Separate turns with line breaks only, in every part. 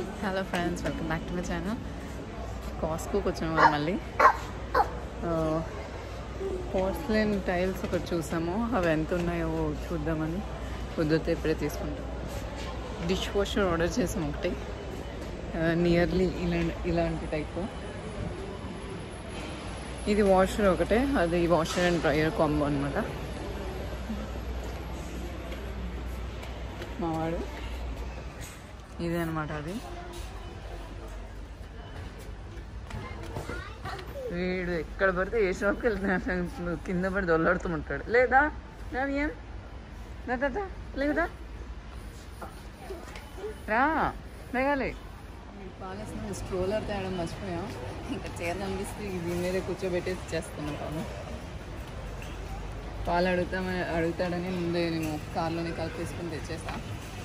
hello friends welcome back to my channel కాస్కోకి వచ్చాము మనం మళ్ళీ పోర్స్లెన్ టైల్స్ ఒకటి చూసాము అవి ఎంత ఉన్నాయో చూద్దామని కుదిరితే ఇప్పుడే తీసుకుంటాం డిష్ వాషర్ ఆర్డర్ చేసాం ఒకటి నియర్లీ ఇలా ఇలాంటి టైప్ ఇది వాషర్ ఒకటే అది వాషర్ అండ్ డ్రయర్ కాంబో అనమాట మావాడు ఇదే అనమాట అది వీడు ఎక్కడ పడితే ఏ షాప్కి వెళ్తున్నా కింద పడి దొల్లాడుతూ ఉంటాడు లేదా రావి ఏం దా, దా, దా, లేదా రా లేగాలి బాగా స్ట్రోలర్ తేయడం మర్చిపోయాం ఇంకా చీర కనిపిస్తే దీని మీద కూర్చోబెట్టేసి చేస్తున్నాం పాము పాలు అడుగుతామని అడుగుతాడని ముందే నేను కార్లోనే కలిపేసుకుని తెచ్చేసా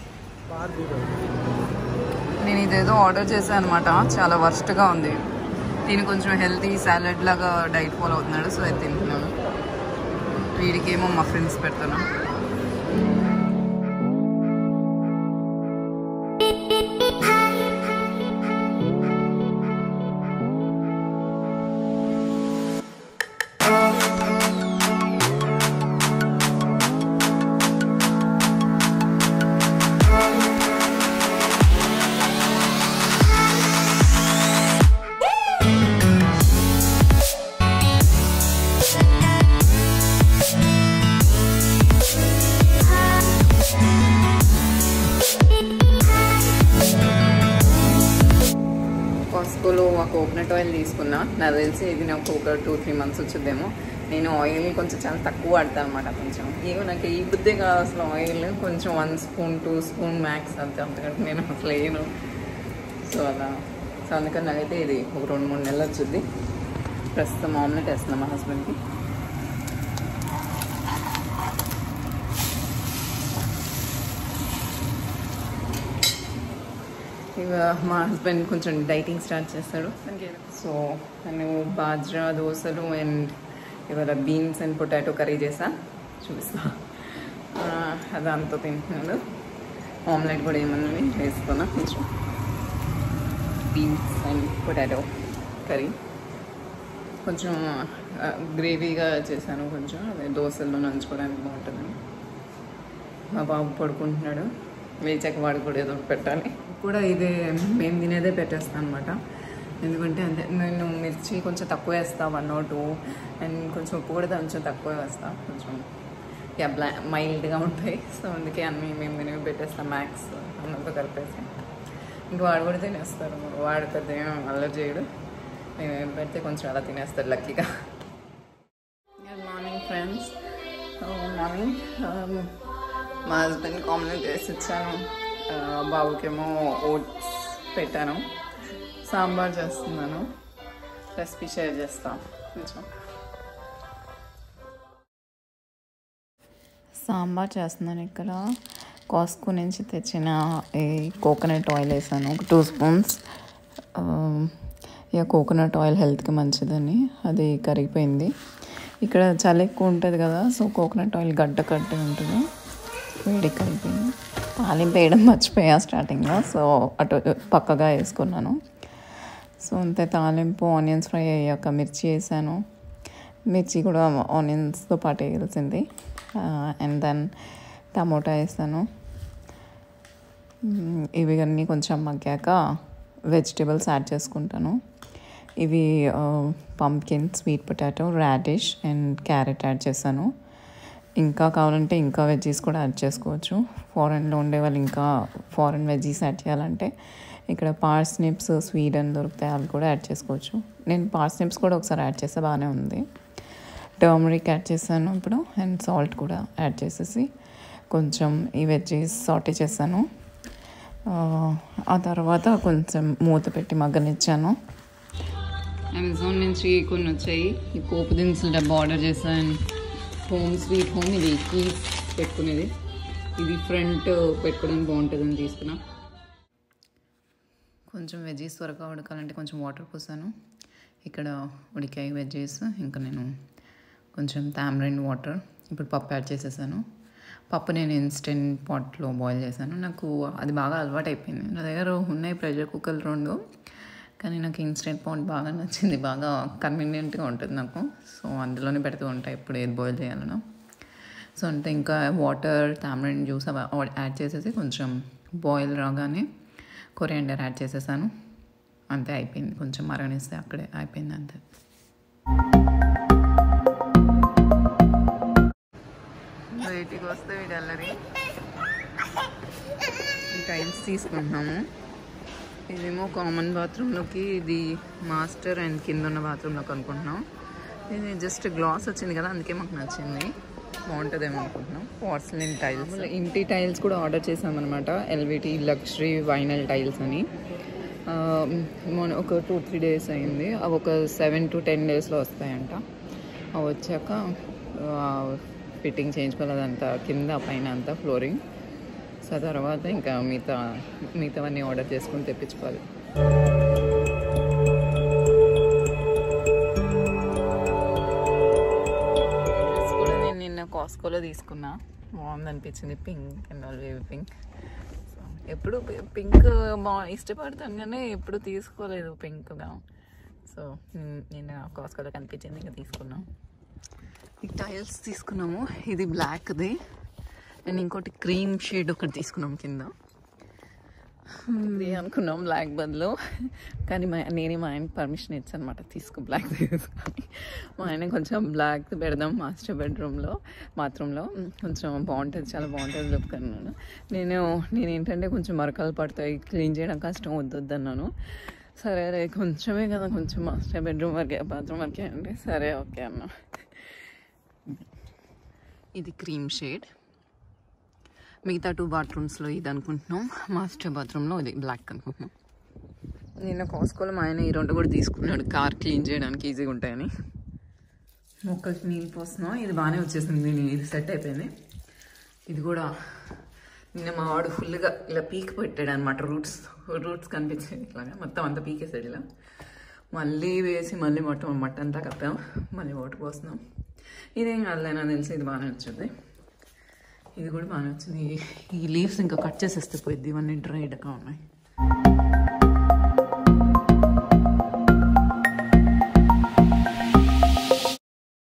నేను ఇదేదో ఆర్డర్ చేశాను అనమాట చాలా వర్స్ట్గా ఉంది దీని కొంచెం హెల్తీ సాలెడ్ లాగా డైట్ ఫాలో అవుతున్నాడు సో అది తింటున్నాను వీడికేమో మా ఫ్రెండ్స్ పెడతాను కాస్కోలో ఆ కోకోనట్ ఆయిల్ తీసుకున్నా నాకు తెలిసి ఇది నాకు ఒక టూ త్రీ మంత్స్ వచ్చిందేమో నేను ఆయిల్ కొంచెం చాలా తక్కువ వాడతాను అనమాట కొంచెం ఏమో నాకు ఈ బుద్ధే కాదు అసలు ఆయిల్ కొంచెం one spoon two spoon max అంతే అంతకంటే నేను అసలు వేయను సో అలా సో అందుకని నాకైతే ఇది ఒక రెండు మూడు నెలలు వచ్చింది ప్రస్తుతం ఆమ్లెట్ వేస్తున్నాం మా హస్బెండ్కి ఇక మా హస్బెండ్ కొంచెం డైటింగ్ స్టార్ట్ చేస్తాడు సో నేను బాజ్రా దోశలు అండ్ ఇవాళ బీన్స్ అండ్ పొటాటో కర్రీ చేసా చూపిస్తా ఆ, అదంతా తింటున్నాడు ఆమ్లెట్ కూడా ఏమన్నా వేసుకున్నా కొంచెం బీన్స్ అండ్ పొటాటో కర్రీ కొంచెం గ్రేవీగా చేశాను కొంచెం అదే దోశల్లో నంచుకోవడానికి బాగుంటుందని మా బాబు పడుకుంటున్నాడు లేచాక వాడు కూడా ఏదో ఒకటి పెట్టాలి కూడా ఇదే మేము తినేదే పెట్టేస్తాను అనమాట ఎందుకంటే అంతే నేను మిర్చి కొంచెం తక్కువ వేస్తా వన్ ఆర్ టూ అండ్ కొంచెం ఉప్పు కూడా కొంచెం తక్కువ వేస్తా కొంచెం యా బ్లా మైల్డ్గా ఉంటాయి సో అందుకే అన్నీ మేము తినేవి పెట్టేస్తాం మ్యాక్స్ అన్నంతా కలిపేసి ఇంక వాడు కూడా తినేస్తారు వాడు పెద్ద ఏం అల్లరి చేయడు మేము ఏం పెడితే కొంచెం అలా తినేస్తారు లక్కీగా గుడ్ మార్నింగ్ ఫ్రెండ్స్ మార్నింగ్ మా హస్బెండ్కి ఆమ్లెట్ వేసి ఇచ్చాను ఆ, బాబుకేమో ఓట్స్ పెట్టాను సాంబార్ చేస్తున్నాను రెసిపీ షేర్ చేస్తాను కొంచెం
సాంబార్ చేస్తున్నాను ఇక్కడ కాస్కో నుంచి తెచ్చిన ఈ కోకోనట్ ఆయిల్ వేసాను ఒక టూ స్పూన్స్ ఇక కోకోనట్ ఆయిల్ హెల్త్కి మంచిదని అది కరిగిపోయింది ఇక్కడ చలి ఎక్కువ ఉంటుంది కదా సో కోకోనట్ ఆయిల్ గడ్డ కట్టి ఉంటుంది వేడి కరిగిపోయింది తాలింపు వేయడం మర్చిపోయా స్టార్టింగ్లో సో అటు పక్కగా వేసుకున్నాను సో అంతే తాలింపు ఆనియన్స్ ఫ్రై అయ్యాక మిర్చి వేసాను మిర్చి కూడా ఆనియన్స్తో పాటు వేయాల్సింది అండ్ దెన్ టమోటా వేసాను మ్మ్, ఇవి అన్నీ కొంచెం మగ్గాక వెజిటేబుల్స్ యాడ్ చేసుకుంటాను ఇవి pumpkin sweet potato radish and carrot add చేశాను ఇంకా కావాలంటే ఇంకా వెజ్జీస్ కూడా యాడ్ చేసుకోవచ్చు ఫారెన్లో ఉండే వాళ్ళు ఇంకా ఫారెన్ వెజ్జీస్ యాడ్ చేయాలంటే ఇక్కడ పార్స్నిప్స్ స్వీడన్ దొరుకుతాయి అవి కూడా యాడ్ చేసుకోవచ్చు నేను పార్స్నిప్స్ కూడా ఒకసారి యాడ్ చేస్తే బాగానే ఉంది టర్మరిక్ యాడ్ చేశాను ఇప్పుడు అండ్ సాల్ట్ కూడా యాడ్ చేసేసి కొంచెం ఈ వెజ్జీస్ సాటే చేశాను ఆ, ఆ తర్వాత కొంచెం మూత పెట్టి మగ్గనిచ్చాను
అమెజాన్ నుంచి కొన్ని వచ్చాయి ఈ పోపు దినుసులు డబ్బా ఆర్డర్ చేశాను హోమ్ స్వీట్ హోమ్ ఇది కీస్ పెట్టుకునేది ఇది ఫ్రంట్ పెట్టుకోవడానికి బాగుంటుందని తీసుకున్నా
కొంచెం వెజ్జీస్ త్వరగా ఉడకాలంటే కొంచెం వాటర్ పోసాను ఇక్కడ ఉడికాయి వెజ్జీస్ ఇంకా నేను కొంచెం తామరైన్ వాటర్ ఇప్పుడు పప్పు యాడ్ చేసేసాను
పప్పు నేను ఇన్స్టెంట్ పాట్లో బాయిల్ చేశాను నాకు అది బాగా అలవాటు అయిపోయింది నా దగ్గర ఉన్నాయి ప్రెషర్ కుక్కర్లు రెండు కానీ నాకు ఇన్స్టెంట్ పాట్ బాగా నచ్చింది బాగా కన్వీనియంట్గా ఉంటుంది నాకు సో అందులోనే పెడుతూ ఉంటాయి ఎప్పుడు ఏది బాయిల్ చేయాలనో సో అంటే ఇంకా వాటర్ టామరిన్ జ్యూస్ అవి యాడ్ చేసేసి కొంచెం బాయిల్ రాగానే కొరియాండర్ యాడ్ చేసేసాను అంతే అయిపోయింది కొంచెం మరగనిస్తే అక్కడే అయిపోయింది అంతే బయటికి వస్తే వీడల్లరి ఈ టైల్స్ తీసుకుంటున్నాము ఇదేమో కామన్ బాత్రూంలోకి ఇది మాస్టర్ అండ్ కింద ఉన్న బాత్రూంలోకి అనుకుంటున్నాం ఇది జస్ట్ గ్లాస్ వచ్చింది కదా అందుకే మాకు నచ్చింది బాగుంటుందేమో అనుకుంటున్నాం పోర్సలిన్ టైల్స్ ఇంటి టైల్స్ కూడా ఆర్డర్ చేసామన్నమాట ఎల్విటి లగ్జరీ వైనల్ టైల్స్ అని ఆ, మొన్న ఒక టూ త్రీ డేస్ అయింది అవి ఒక సెవెన్ టు టెన్ డేస్లో వస్తాయంట అవి వచ్చాక ఫిట్టింగ్ చేయించుకోవాలి అదంతా కింద పైన అంతా ఫ్లోరింగ్ సో ఆ తర్వాత ఇంకా మిగతా మిగతావన్నీ ఆర్డర్ చేసుకొని తెప్పించుకోవాలి డ్రెస్ కూడా నేను నిన్న కాస్కోలో తీసుకున్నా బాగుంది అనిపించింది pink and all wave pink so ఎప్పుడు పింక్ బా ఇష్టపడతాను కానీ ఎప్పుడు తీసుకోలేదు పింక్గా సో నిన్న కాస్కోలో కనిపించింది ఇంకా తీసుకున్నాం ఈ టైల్స్ తీసుకున్నాము ఇది బ్లాక్ది అండ్ ఇంకోటి క్రీమ్ షేడ్ ఒకటి తీసుకున్నాం కింద ఇది అనుకున్నాం బ్లాక్ బదులు కానీ మా నేనే మా ఆయనకి పర్మిషన్ ఇచ్చాను అనమాట తీసుకో బ్లాక్ తీసుకొని మా ఆయన కొంచెం బ్లాక్ పెడదాం మాస్టర్ బెడ్రూమ్లో బాత్రూంలో కొంచెం బాగుంటుంది చాలా బాగుంటుంది లుక్ అన్నాను నేను నేను ఏంటంటే కొంచెం మరకలు పడతాయి క్లీన్ చేయడం కష్టం వద్దొద్దు అన్నాను సరే రే కొంచెమే కదా కొంచెం మాస్టర్ బెడ్రూమ్ వరకే బాత్రూమ్ వరకే అంటే సరే ఓకే అన్నా ఇది క్రీమ్ షేడ్ మిగతా టూ బాత్రూమ్స్లో ఇది అనుకుంటున్నాం మాస్టర్ బాత్రూంలో ఇది బ్లాక్ అనుకుంటున్నాం నిన్న కాస్కోలో మా ఆయన ఈ రెండు కూడా తీసుకున్నాడు కార్ క్లీన్ చేయడానికి ఈజీగా ఉంటాయని మొక్కలకి నీళ్ళు పోస్తున్నాం ఇది బాగానే వచ్చేసింది దీని ఇది సెట్ అయిపోయింది ఇది కూడా నిన్న మా వాడు ఫుల్గా ఇలా పీక్ పెట్టాడు అనమాట రూట్స్ రూట్స్ కనిపించేది ఇట్లాగా మొత్తం అంతా పీకేసాడు ఇలా మళ్ళీ వేసి మళ్ళీ మొత్తం మట్ట అంతా కప్పాం మళ్ళీ వాటర్ పోస్తున్నాం ఇదేం కాదులే నాకు తెలిసి ఇది బాగానే వచ్చింది ఇది కూడా బాగానే వచ్చింది ఈ లీవ్స్ ఇంకా కట్ చేసేస్తే పోయిద్ది ఇవన్నీ డ్రైడ్గా ఉన్నాయి